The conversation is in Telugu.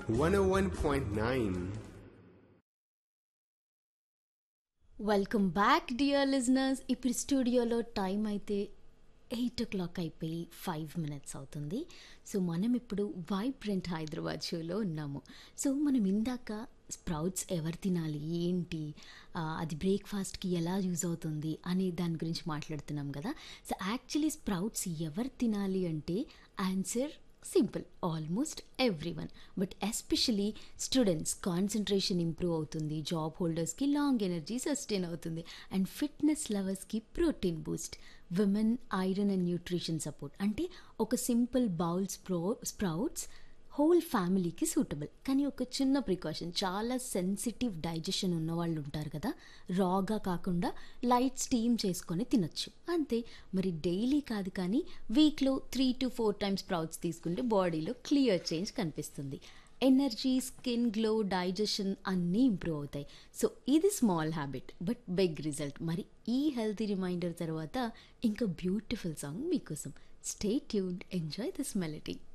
101.9. వెల్కమ్ బ్యాక్ డియర్ లిజనర్స్ ఇప్పుడు స్టూడియోలో టైం అయితే ఎయిట్ ఓ క్లాక్ అయిపోయి ఫైవ్ మినిట్స్ అవుతుంది సో మనం ఇప్పుడు వైబ్రెంట్ హైదరాబాద్ షోలో ఉన్నాము సో మనం ఇందాక స్ప్రౌట్స్ ఎవరు తినాలి ఏంటి ఆ, అది బ్రేక్ఫాస్ట్కి ఎలా యూజ్ అవుతుంది అనే దాని గురించి మాట్లాడుతున్నాం కదా సో యాక్చువల్లీ స్ప్రౌట్స్ ఎవరు తినాలి అంటే answer simple almost everyone but especially students concentration improve అవుతుంది జాబ్ హోల్డర్స్కి లాంగ్ ఎనర్జీ సస్టైన్ అవుతుంది అండ్ ఫిట్నెస్ లవర్స్కి protein boost women iron and nutrition support అంటే ఒక సింపుల్ బౌల్ స్ప్రో స్ప్రౌట్స్ హోల్ ఫ్యామిలీకి సూటబుల్ కానీ ఒక చిన్న ప్రికాషన్ చాలా సెన్సిటివ్ డైజెషన్ ఉన్న వాళ్ళు ఉంటారు కదా రాగా కాకుండా లైట్ స్టీమ్ చేసుకొని తినొచ్చు అంతే మరి డైలీ కాదు కానీ వీక్లో three to four times sprouts తీసుకుంటే బాడీలో క్లియర్ చేంజ్ కనిపిస్తుంది ఎనర్జీ స్కిన్ గ్లో డైజెషన్ అన్నీ ఇంప్రూవ్ అవుతాయి సో ఇది small habit but big result మరి ఈ హెల్తీ రిమైండర్ తర్వాత ఇంకా బ్యూటిఫుల్ సాంగ్ మీకోసం stay tuned enjoy this melody